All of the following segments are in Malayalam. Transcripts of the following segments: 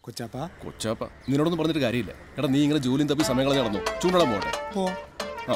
കൊച്ചാപ്പ കൊച്ചാപ്പ നിന്നോടൊന്നും പറഞ്ഞിട്ട് കാര്യമില്ല എടാ നീ ഇങ്ങനെ ജോലിയും തപ്പി സമയങ്ങൾ നടന്നു ചൂണ്ടടാൻ പോട്ടെ പോ ആ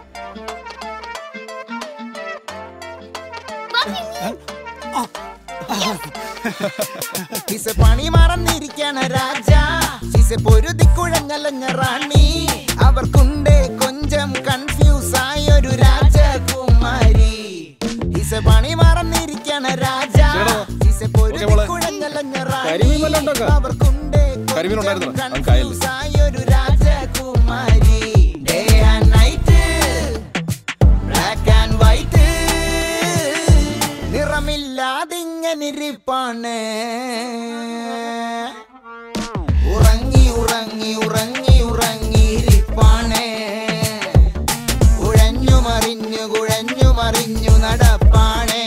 സിസെ പണി മറന്നിരിക്കണ രാജ സിസെ പൊരുതി കുഴഞ്ഞലഞ്ഞ റാണി അവർക്കുണ്ട് കൊഞ്ചം കൺഫ്യൂസ് ആയൊരു രാജകുമാരി ഹിസെ പണി മറന്നിരിക്കണ രാജ ചേട്ടാ, സിസെ പൊരുതി ഓക്കേ മോളെ. കുഴഞ്ഞലഞ്ഞ റാണി കരിമീൻ വല്ലതും ഉണ്ടാക്കാം? അവർക്കുണ്ട് കരിമീൻ കൊഞ്ചം ഉണ്ടായിരുന്നോ? അങ്ങ് കായലിൽ. confuse ആയൊരു രാജകുമാരി day and night black and white നിറമില്ലാതിങ്ങനിരിപ്പാണ് ഉറങ്ങി ഉറങ്ങി ഉറങ്ങി ഉറങ്ങിയിരിപ്പാണ് കുഴഞ്ഞു മറിഞ്ഞു കുഴഞ്ഞു മറിഞ്ഞു നടപ്പാണ്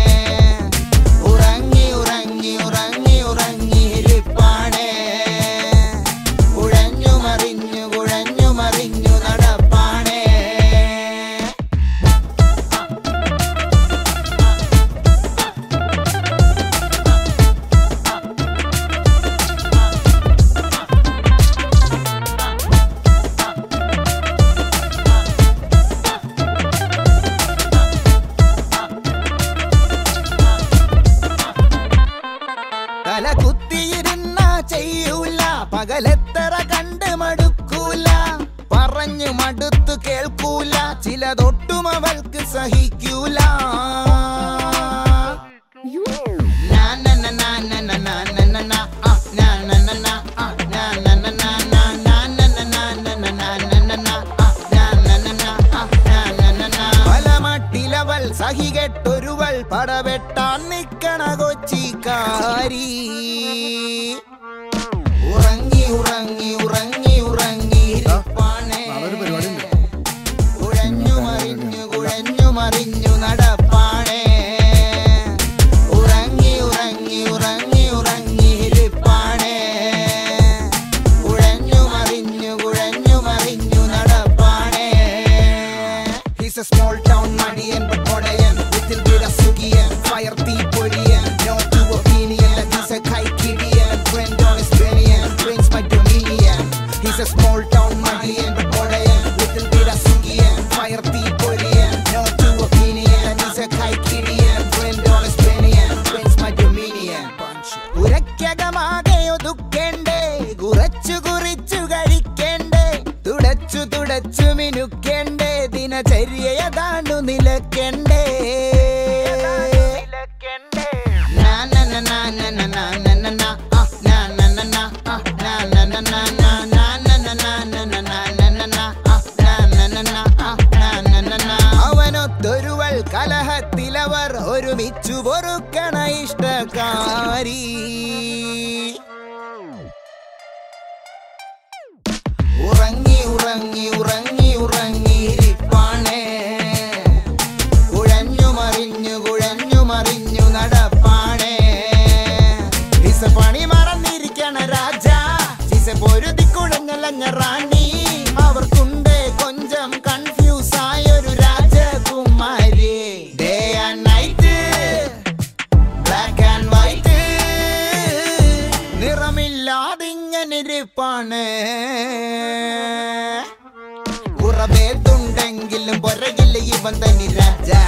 ഉറങ്ങി ഉറങ്ങി ഉറങ്ങി ഉറങ്ങിയിരിപ്പാണ് കുഴഞ്ഞു മറിഞ്ഞു കുഴഞ്ഞു മറിഞ്ഞു നടപ്പാണ് തല കുത്തിയിരുന്ന ചെയ്യൂല പകലെത്തറ കണ്ട് മടുക്കൂല പറഞ്ഞു മടുത്തു കേൾക്കൂല ചിലതൊട്ടും അവൾക്ക് സഹിക്കൂല നാ നാ നാ നാ നാ നാ നാ നാ നാ നാ, ആ, നാ നാ നാ നാ, ആ, നാ നാ നാ നാ നാ, നാ നാ നാ നാ നാ നാ നാ നാ നാ നാ, ആ, നാ നാ നാ നാ, ആ, നാ നാ നാ നാ. പല മട്ടിലവൾ സഹികെട്ടൊരുവൾ പടവെട്ടാൻ നിക്കണ കൊച്ചിക്കാരി ഉറങ്ങി ഉറങ്ങി ഉറങ്ങി ഉറങ്ങി ഇരിപ്പാണ്. കുഴഞ്ഞു മറിഞ്ഞു കുഴഞ്ഞു മറിഞ്ഞു നടപ്പാണ് ഉറങ്ങി ഉറങ്ങി ഉറങ്ങി ഉറങ്ങി ഇരിപ്പാണ് കുഴഞ്ഞു മറിഞ്ഞു കുഴഞ്ഞു മറിഞ്ഞു നടപ്പാണ് He's a small town മടിയൻ but കൊടയൻ വിത്തിൽ വിട സുഖിയൻ ഫയർ തീ പൊരിയൻ no to opinion like he's a കൈക്കിടിയൻ friend on his brilliant brings my dominion He's a small town മടിയൻ but കൊടയൻ വിത്തിൽ വിട സുഖിയൻ ഫയർ തീ പൊരിയൻ no to opinion like he's a കൈക്കിടിയൻ friend on his brilliant brings my dominion ഉരക്കകമാകെ ഒതുക്കേണ്ടേ കുറച്ചു കുറിച്ചു കഴിക്കേണ്ടേ തുടച്ചു തുടച്ചു മിനുക്കേണ്ടേ ദിനചര്യയതാണു നിലക്കേണ്ടേ നാ നാ നാ നാ നാ നാ നാ നാ നാ നാ, ആ, നാ നാ നാ നാ, ആ, നാ നാ നാ നാ നാ, നാ നാ നാ നാ നാ നാ നാ നാ നാ നാ, ആ, നാ നാ നാ നാ, ആ, നാ നാ നാ നാ. അവനൊത്തൊരുവൾ കലഹത്തിലവർ ഒരുമിച്ചു പൊറുക്കണ ഇഷ്ടക്കാരി ഉറങ്ങി ഉറങ്ങി ഉറങ്ങി ഉറങ്ങിയിരിപ്പാണ് കുഴഞ്ഞു മറിഞ്ഞു കുഴഞ്ഞു മറിഞ്ഞു നടപ്പാണ് ഹിസ പണി മറന്നിരിക്കണ രാജ ഹിസ പൊരുതി കുഴഞ്ഞലഞ്ഞ റാണി അവർക്കുണ്ട് കൊഞ്ചം കൺഫ്യൂസ് ആയൊരു രാജകുമാരി day and night black and white നിറമില്ലാതിങ്ങനിരിപ്പാണ് കുറവേതുണ്ടെങ്കിലും പുറകില് ഇവൻ തനി രാജ